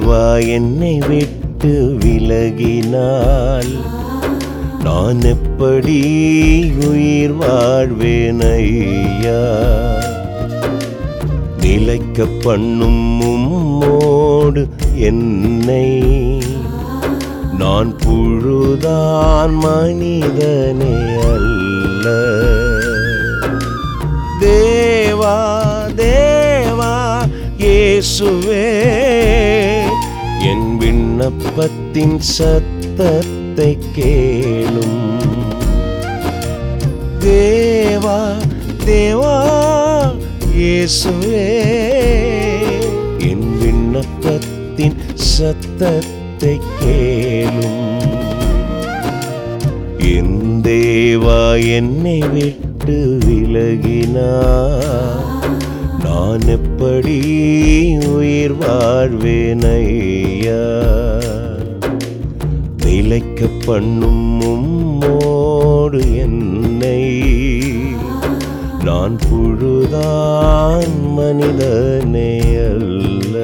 தேவா என்னை விட்டு விலகினால் நான் எப்படி உயிர் வாழ்வேன் ஐயா நிலைக்க பண்ணும் உம்மோடு என்னை நான் புழுதான் மனிதனே அல்ல தேவா தேவா இயேசுவே என் விண்ணப்பத்தின் சத்தத்தை கேளும் தேவா தேவா இயேசுவே என் விண்ணப்பத்தின் சத்தத்தை கேளும் என் தேவா என்னை விட்டு விலகினார் நான் எப்படி உயிர் வாழ்வேன் ஐயா நிலைக்க பண்ணும் உம்மோடு என்னை நான் புழுதான் மனிதனே அல்ல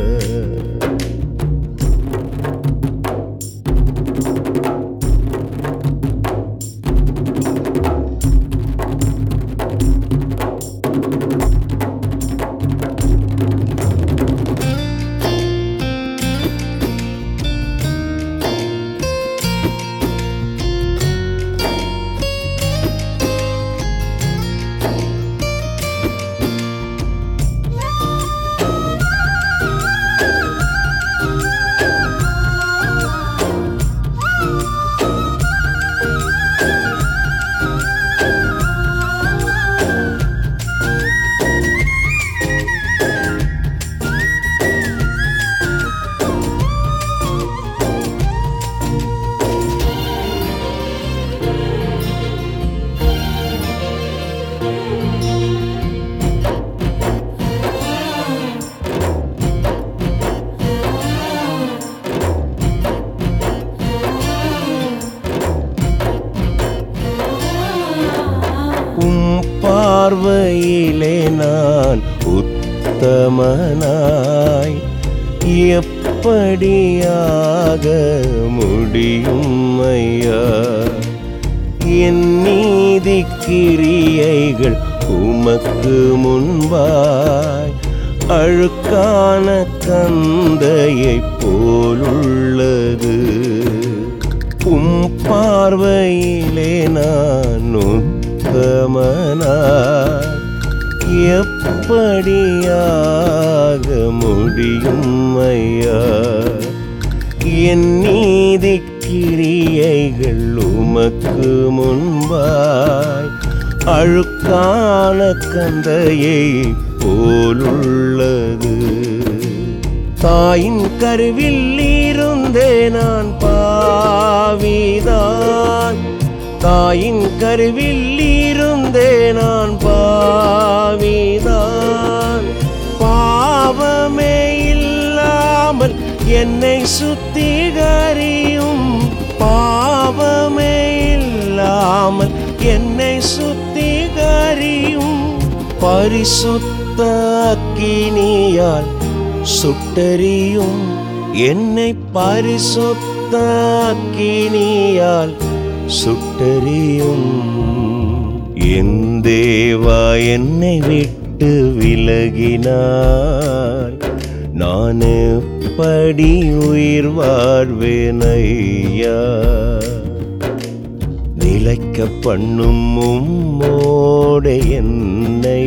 உம் பார்வையிலே நான் உத்தமனாய் எப்படியாக முடியும் ஐயா என் நீதி கிரியைகள் உமக்கு முன்பாய் அழுக்கான கந்தையைப் போலுள்ளது உம் பார்வையிலே நான் உத்தமனாய் எப்படியாக முடியும் ஐயா என் நீதி கிரியைகள் உமக்கு முன்பாய் அழுக்கான கந்தையை போலுள்ளது தாயின் கருவில் இருந்தே நான் பாவிதான் தாயின் கருவில் இருந்தே நான் பாவிதான் பாவமே இல்லாமல் என்னை சுத்திகரியும் பாவமே இல்லாமல் என்னை சுத்திகரியும் பரிசுத்த அக்கினியால் சுட்டரியும் என்னை பரிசுத்த அக்கினியால் சுட்டரியும் என் தேவா என்னை விட்டு விலகினார் நான் எப்படி உயிர் வாழ்வேன் ஐயா நிலைக்க பண்ணும் உம்மோடு என்னை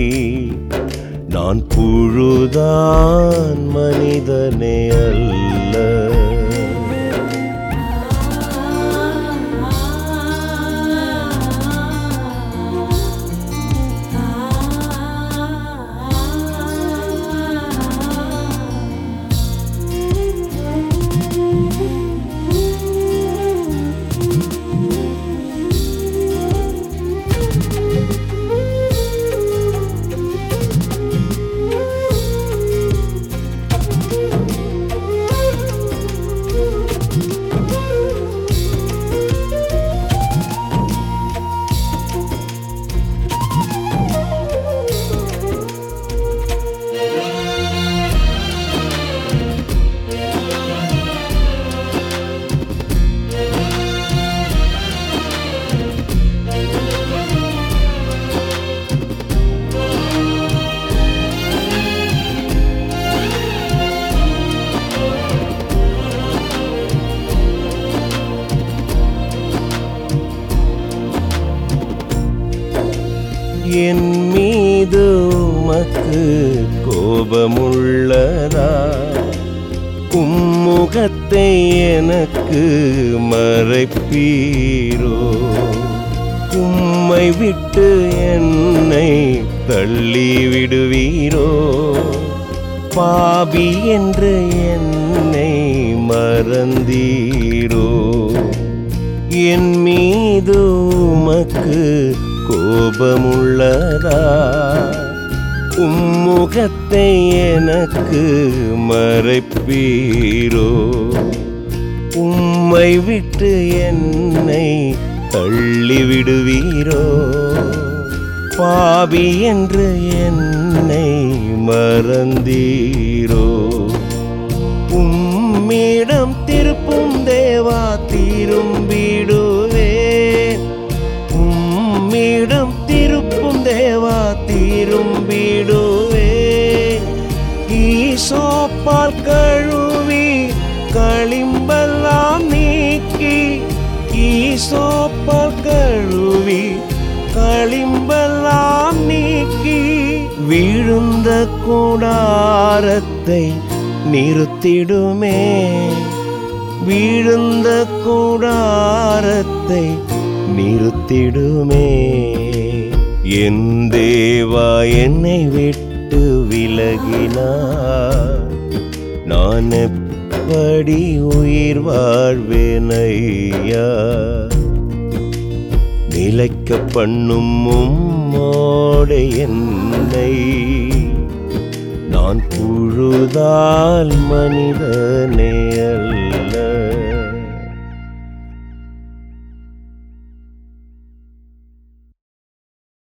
நான் புழுதான் மனிதனே அல்ல மீது உமக்கு கோபமுள்ளதா உம்முகத்தை எனக்கு மறைப்பீரோ உம்மை விட்டு என்னை தள்ளி விடுவீரோ பாவி என்று என்னை மறந்தீரோ என் மீது உமக்கு கோபமுள்ளதா உம்முகத்தை எனக்கு மறைப்பீரோ உம்மை விட்டு என்னை தள்ளிவிடுவீரோ பாவி என்று என்னை மறந்தீரோ உம்மிடம் திருப்பும் தேவா திரும்பிடுவேன் உம்மிடம் திருப்பும் தேவா திரும்பிடுவேன் ஈசோப்பால் கழுவி களிம்பெல்லாம் நீக்கி ஈசோப்பால் கழுவி களிம்பெல்லாம் நீக்கி விழுந்த கூடாரத்தை நிறுத்திடுமே விழுந்த கூடாரத்தை நிறுத்திடுமே என் தேவா என்னை விட்டு விலகினார் நான் எப்படி உயிர் வாழ்வேனையா நிலைக்க பண்ணும் உம்மோடு என்னை நான் புழுதால் மனிதனே